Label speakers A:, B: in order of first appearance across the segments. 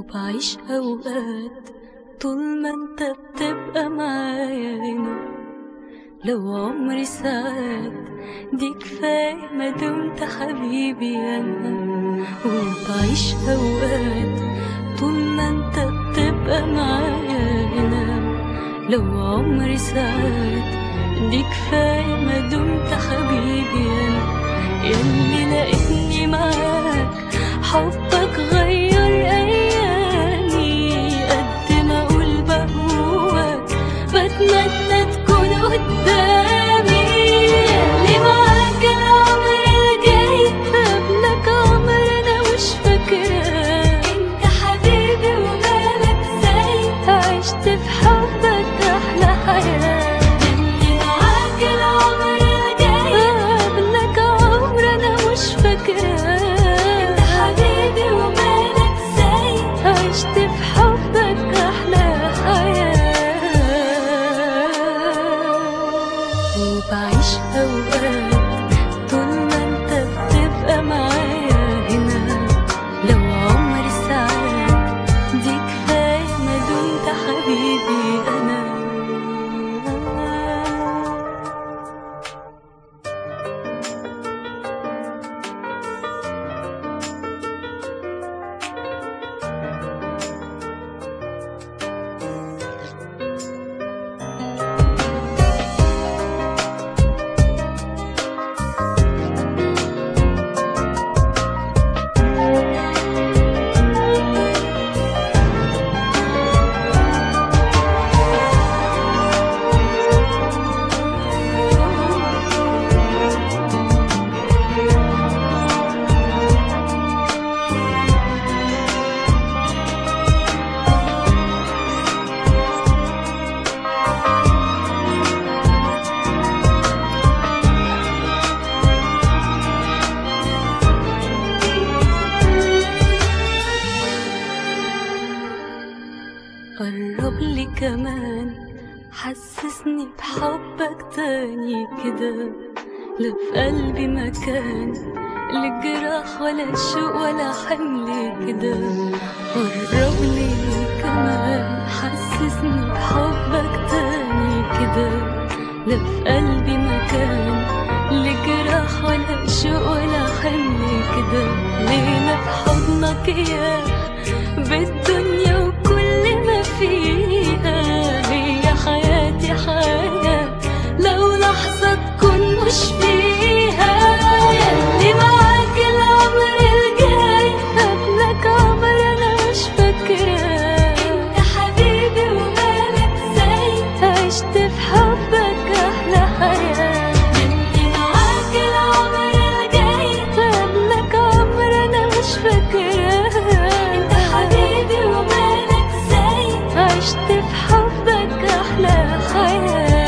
A: وبعيش أوقات طول ما انت بتبقى معايا هنا لو عمري ساعات دي كفاية ما دمت حبيبي أنا وبعيش أوقات طول ما انت بتبقى معايا هنا لو عمري ساعات دي كفاية ما دمت حبيبي أنا ياللي لقيتني معاك حبك غير أيامي قد ما أقول بهواك بتمنى تكون قدامي ياللي معاك العمر الجاي قبلك عمر أنا مش فاكراه أنت حبيبي ومالك زي عشت في حبك أحلى حياة ياللي معاك العمر الجاي قبلك عمر أنا مش فاكراه أنت حبيبي ومالك زي عشت في حبك أحلى حياة وبعيش أوقات طول ما أنت بتبقى معايا هنا لو عمري ساعات دي كفاية ما دمت حبيبي أنا قرب لي كمان حسسني بحبك تاني كده لا في قلبي مكان للجراح ولا شوق ولا حمل كده قرب لي كمان حسسني بحبك تاني كده لا في قلبي مكان لجراح ولا شوق ولا حمل كده لينا في حضنك يا بالدنيا وكل ما فيها هي حياتي حياة لو لحظة تكون مش فيها ياللي معاك العمر الجاي قبلك عمر أنا مش فاكراه أنت حبيبي ومالك زي عشت في حبك أحلى حياة ياللي معاك العمر الجاي قبلك عمر أنا مش فاكراه أنت حبيبي ومالك زي عشت في حبك أحلى حياة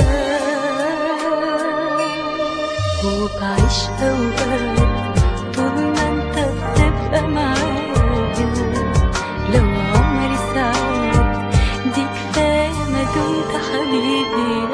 A: وبعيش أوقات طول ما أنت بتبقى معايا هنا لو عمري ساعات دي كفاية ما دمت حبيبي